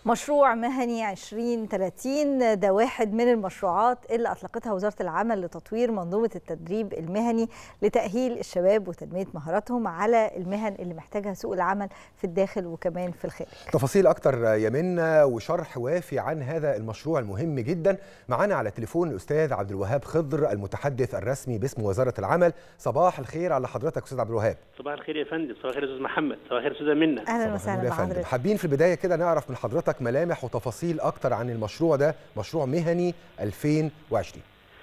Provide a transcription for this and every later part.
مشروع مهني 2030 ده واحد من المشروعات اللي أطلقتها وزارة العمل لتطوير منظومة التدريب المهني لتأهيل الشباب وتنمية مهاراتهم على المهن اللي محتاجها سوق العمل في الداخل وكمان في الخارج تفاصيل أكتر يا منا وشرح وافي عن هذا المشروع المهم جدا معانا على تليفون الأستاذ عبد الوهاب خضر المتحدث الرسمي باسم وزارة العمل صباح الخير على حضرتك أستاذ عبد الوهاب صباح الخير يا فندم صباح الخير يا أستاذ محمد صباح الخير يا أستاذة منى أهلا وسهلا بحضرتك حابين في البداية كده نعرف من حضرتك ملامح وتفاصيل أكتر عن المشروع ده مشروع مهني 2020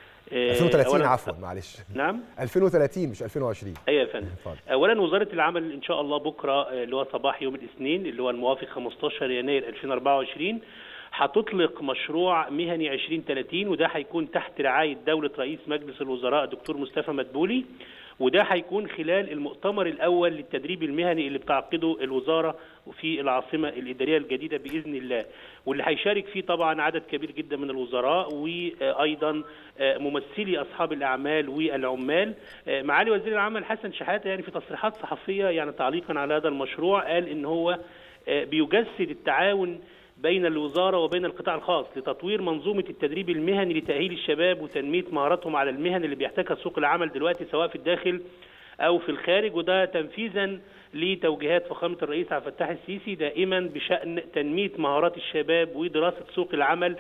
2030 عفوا معلش نعم 2030 مش 2020 ايوه يا فندم اولا وزاره العمل ان شاء الله بكره اللي هو صباح يوم الاثنين اللي هو الموافق 15 يناير 2024 هتطلق مشروع مهني 2030 وده هيكون تحت رعايه دوله رئيس مجلس الوزراء الدكتور مصطفى مدبولي وده هيكون خلال المؤتمر الاول للتدريب المهني اللي بتعقده الوزاره في العاصمه الاداريه الجديده باذن الله واللي هيشارك فيه طبعا عدد كبير جدا من الوزراء وايضا ممثلي اصحاب الاعمال والعمال معالي وزير العمل حسن شحاته يعني في تصريحات صحفيه يعني تعليقا على هذا المشروع قال ان هو بيجسد التعاون بين الوزاره وبين القطاع الخاص لتطوير منظومه التدريب المهني لتاهيل الشباب وتنميه مهاراتهم على المهن اللي بيحتاجها سوق العمل دلوقتي سواء في الداخل او في الخارج وده تنفيذا لتوجيهات فخامه الرئيس عبد الفتاح السيسي دائما بشان تنميه مهارات الشباب ودراسه سوق العمل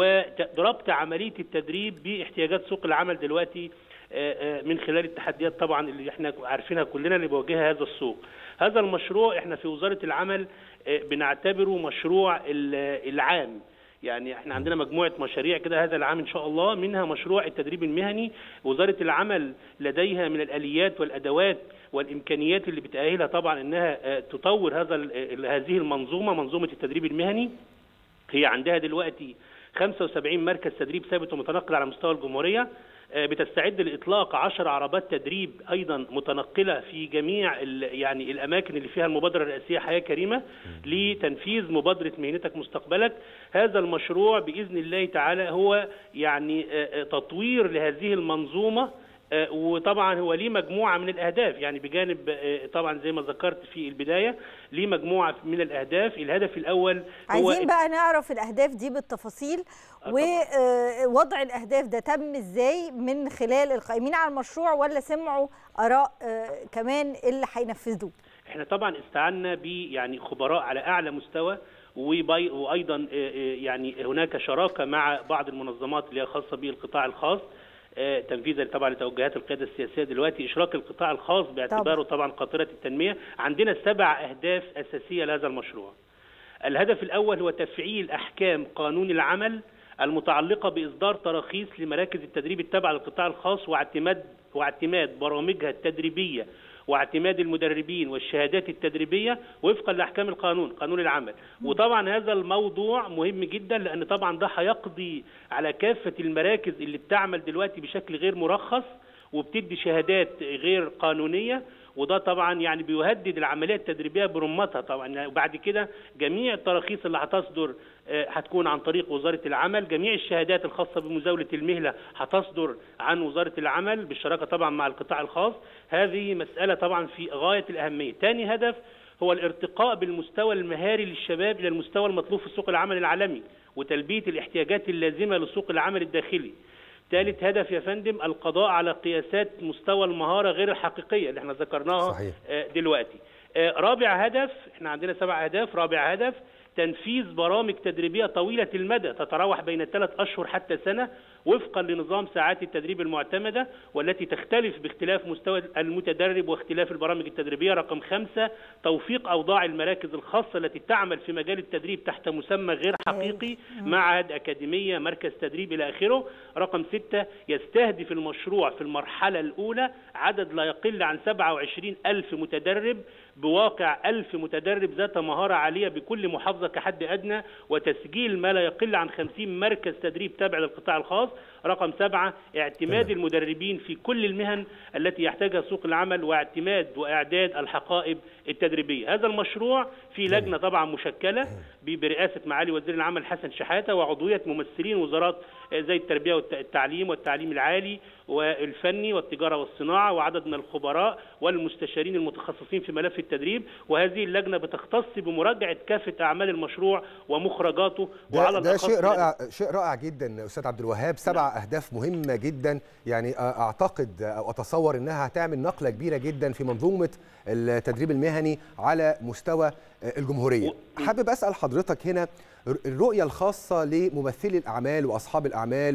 وربط عمليه التدريب باحتياجات سوق العمل دلوقتي من خلال التحديات طبعا اللي احنا عارفينها كلنا اللي بيواجهها هذا السوق. هذا المشروع احنا في وزاره العمل بنعتبره مشروع العام يعني احنا عندنا مجموعه مشاريع كده هذا العام ان شاء الله منها مشروع التدريب المهني وزاره العمل لديها من الاليات والادوات والامكانيات اللي بتاهلها طبعا انها تطور هذا هذه المنظومه منظومه التدريب المهني هي عندها دلوقتي 75 مركز تدريب ثابت ومتنقل على مستوى الجمهوريه بتستعد لاطلاق 10 عربات تدريب ايضا متنقله في جميع يعني الاماكن اللي فيها المبادره الرئاسيه حياه كريمه لتنفيذ مبادره مهنتك مستقبلك هذا المشروع باذن الله تعالى هو يعني تطوير لهذه المنظومه وطبعا هو ليه مجموعه من الاهداف يعني بجانب طبعا زي ما ذكرت في البدايه ليه مجموعه من الاهداف الهدف الاول هو عايزين بقى نعرف الاهداف دي بالتفاصيل ووضع الاهداف ده تم ازاي من خلال القائمين على المشروع ولا سمعوا اراء كمان اللي هينفذوه احنا طبعا استعنا ب يعني خبراء على اعلى مستوى وايضا يعني هناك شراكه مع بعض المنظمات اللي هي خاصه بالقطاع الخاص تنفيذا طبعا لتوجهات القياده السياسيه دلوقتي اشراك القطاع الخاص باعتباره طبعا قاطره التنميه عندنا سبع اهداف اساسيه لهذا المشروع الهدف الاول هو تفعيل احكام قانون العمل المتعلقه باصدار تراخيص لمراكز التدريب التابعه للقطاع الخاص واعتماد واعتماد برامجها التدريبيه واعتماد المدربين والشهادات التدريبيه وفقا لاحكام القانون قانون العمل وطبعا هذا الموضوع مهم جدا لان طبعا ده هيقضي على كافه المراكز اللي بتعمل دلوقتي بشكل غير مرخص وبتدي شهادات غير قانونيه وده طبعا يعني بيهدد العمليه التدريبيه برمتها طبعا وبعد كده جميع التراخيص اللي هتصدر هتكون عن طريق وزاره العمل، جميع الشهادات الخاصه بمزاوله المهله هتصدر عن وزاره العمل بالشراكه طبعا مع القطاع الخاص، هذه مساله طبعا في غايه الاهميه. ثاني هدف هو الارتقاء بالمستوى المهاري للشباب الى المستوى المطلوب في سوق العمل العالمي وتلبيه الاحتياجات اللازمه لسوق العمل الداخلي. ثالث هدف يا فندم القضاء على قياسات مستوى المهاره غير الحقيقيه اللي احنا ذكرناها صحيح. دلوقتي. رابع هدف احنا عندنا سبع اهداف، رابع هدف تنفيذ برامج تدريبيه طويله المدى تتراوح بين ثلاث اشهر حتى سنه وفقا لنظام ساعات التدريب المعتمده والتي تختلف باختلاف مستوى المتدرب واختلاف البرامج التدريبيه رقم خمسه توفيق اوضاع المراكز الخاصه التي تعمل في مجال التدريب تحت مسمى غير حقيقي معهد اكاديميه مركز تدريب الى اخره رقم سته يستهدف المشروع في المرحله الاولى عدد لا يقل عن 27 ألف متدرب بواقع ألف متدرب ذات مهارة عالية بكل محافظة كحد أدنى وتسجيل ما لا يقل عن 50 مركز تدريب تابع للقطاع الخاص رقم سبعة اعتماد تمام. المدربين في كل المهن التي يحتاجها سوق العمل واعتماد واعداد الحقائب التدريبيه هذا المشروع في لجنه طبعا مشكله ب- برئاسه معالي وزير العمل حسن شحاته وعضويه ممثلين وزارات آه، زي التربيه والتعليم والتعليم العالي والفني والتجاره والصناعه وعدد من الخبراء والمستشارين المتخصصين في ملف التدريب وهذه اللجنه بتختص بمراجعه كافه اعمال المشروع ومخرجاته وعلى ده, ده الأخص شيء رائع شيء رائع جدا استاذ عبد الوهاب سبع اهداف مهمه جدا يعني اعتقد او اتصور انها هتعمل نقله كبيره جدا في منظومه التدريب المهني على مستوى الجمهوريه حابب اسال حضرتك هنا الرؤيه الخاصه لممثلي الاعمال واصحاب الاعمال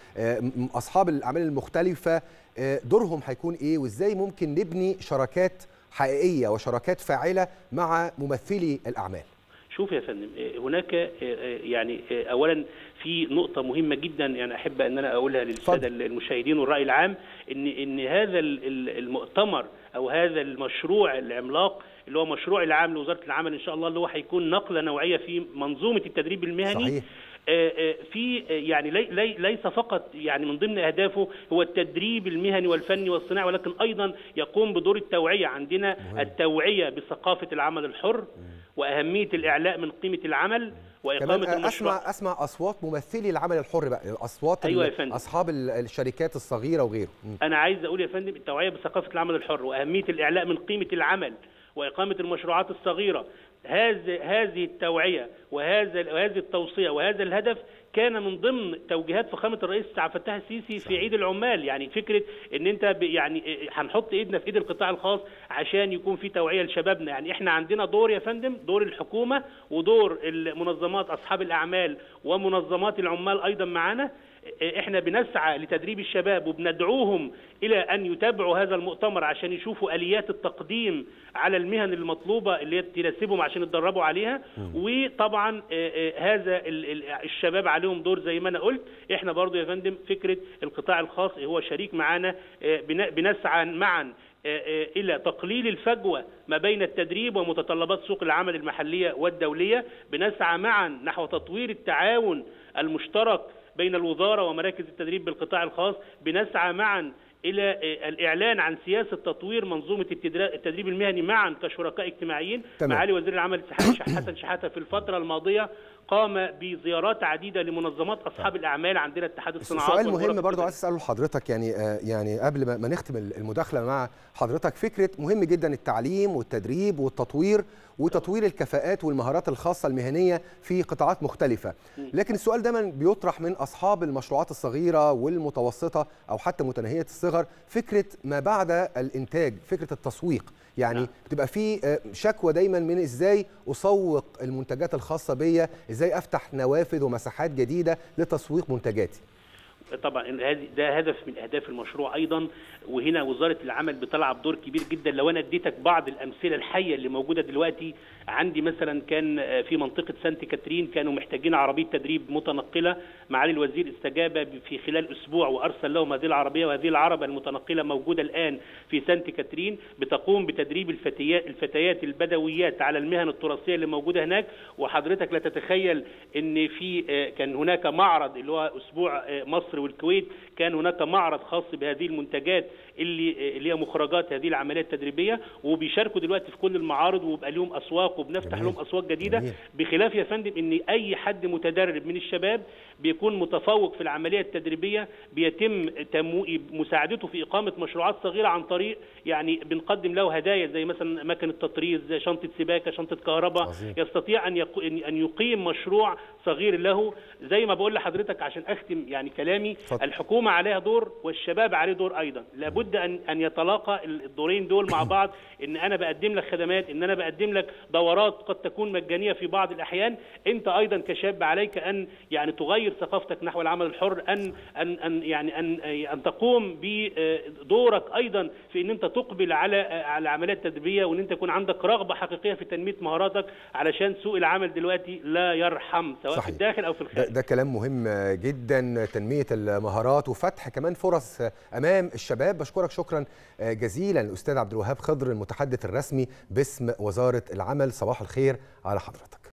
واصحاب الاعمال المختلفه دورهم هيكون ايه وازاي ممكن نبني شراكات حقيقيه وشراكات فاعله مع ممثلي الاعمال شوف يا فندم هناك يعني اولا في نقطة مهمة جدا يعني أحب أن أنا أقولها للسادة المشاهدين والرأي العام إن إن هذا المؤتمر أو هذا المشروع العملاق اللي هو مشروع العام لوزارة العمل إن شاء الله اللي هو هيكون نقلة نوعية في منظومة التدريب المهني صحيح. في يعني لي ليس فقط يعني من ضمن اهدافه هو التدريب المهني والفني والصناعي ولكن ايضا يقوم بدور التوعيه عندنا مهم. التوعيه بثقافه العمل الحر واهميه الاعلاء من قيمه العمل واقامه كمان المشروع اسمع اسمع اصوات ممثلي العمل الحر بقى الاصوات أيوة يا فندم. اصحاب الشركات الصغيره وغيره انا عايز اقول يا فندم التوعيه بثقافه العمل الحر واهميه الاعلاء من قيمه العمل واقامه المشروعات الصغيره هذه هذه التوعيه وهذا وهذه التوصيه وهذا الهدف كان من ضمن توجيهات فخامه الرئيس عبد الفتاح السيسي في عيد العمال يعني فكره ان انت يعني هنحط ايدنا في ايد القطاع الخاص عشان يكون في توعيه لشبابنا يعني احنا عندنا دور يا فندم دور الحكومه ودور المنظمات اصحاب الاعمال ومنظمات العمال ايضا معانا احنا بنسعى لتدريب الشباب وبندعوهم الى ان يتابعوا هذا المؤتمر عشان يشوفوا اليات التقديم على المهن المطلوبه اللي تناسبهم عشان يتدربوا عليها وطبعا هذا الشباب عليهم دور زي ما انا قلت احنا برضو يا فندم فكره القطاع الخاص هو شريك معانا بنسعى معا الى تقليل الفجوه ما بين التدريب ومتطلبات سوق العمل المحليه والدوليه بنسعى معا نحو تطوير التعاون المشترك بين الوزاره ومراكز التدريب بالقطاع الخاص بنسعى معا الى الاعلان عن سياسه تطوير منظومه التدريب المهني معا كشركاء اجتماعيين معالي وزير العمل حسن شحاته في الفتره الماضيه قام بزيارات عديده لمنظمات اصحاب الاعمال عندنا اتحاد الصناعات سؤال مهم برضو عايز اساله لحضرتك يعني يعني قبل ما نختم المداخله مع حضرتك فكره مهم جدا التعليم والتدريب والتطوير وتطوير الكفاءات والمهارات الخاصه المهنيه في قطاعات مختلفه لكن السؤال دايما بيطرح من اصحاب المشروعات الصغيره والمتوسطه او حتى متناهيه الصغر فكره ما بعد الانتاج فكره التسويق يعني نعم. بتبقى في شكوى دايما من ازاي اسوق المنتجات الخاصه بيا ازاي افتح نوافذ ومساحات جديده لتسويق منتجاتي طبعا ده هدف من اهداف المشروع ايضا وهنا وزاره العمل بتلعب دور كبير جدا لو انا اديتك بعض الامثله الحيه اللي موجوده دلوقتي عندي مثلا كان في منطقه سانت كاترين كانوا محتاجين عربيه تدريب متنقله معالي الوزير استجاب في خلال اسبوع وارسل لهم هذه العربيه وهذه العربه المتنقله موجوده الان في سانت كاترين بتقوم بتدريب الفتيات الفتيات البدويات على المهن التراثيه اللي موجوده هناك وحضرتك لا تتخيل ان في كان هناك معرض اللي هو اسبوع مصر والكويت كان هناك معرض خاص بهذه المنتجات اللي اللي هي مخرجات هذه العمليه التدريبيه وبيشاركوا دلوقتي في كل المعارض ويبقى لهم اسواق وبنفتح جميل. لهم اسواق جديده جميل. بخلاف يا فندم ان اي حد متدرب من الشباب بيكون متفوق في العمليه التدريبيه بيتم تمو... مساعدته في اقامه مشروعات صغيره عن طريق يعني بنقدم له هدايا زي مثلا مكنه تطريز شنطه سباكه شنطه كهرباء يستطيع ان يق... ان يقيم مشروع صغير له زي ما بقول لحضرتك عشان اختم يعني كلامي فضل. الحكومه عليها دور والشباب عليه دور ايضا لابد ان ان يتلاقى الدورين دول مع بعض ان انا بقدم لك خدمات ان انا بقدم لك دورات قد تكون مجانيه في بعض الاحيان انت ايضا كشاب عليك ان يعني تغير ثقافتك نحو العمل الحر ان ان ان يعني ان ان تقوم بدورك ايضا في ان انت تقبل على على العمليات التدريبيه وان انت يكون عندك رغبه حقيقيه في تنميه مهاراتك علشان سوق العمل دلوقتي لا يرحم سواء صحيح. في الداخل او في الخارج ده, ده كلام مهم جدا تنميه المهارات وفتح كمان فرص امام الشباب بشكرك شكرا جزيلا الاستاذ عبد الوهاب خضر المتحدث الرسمي باسم وزاره العمل صباح الخير على حضرتك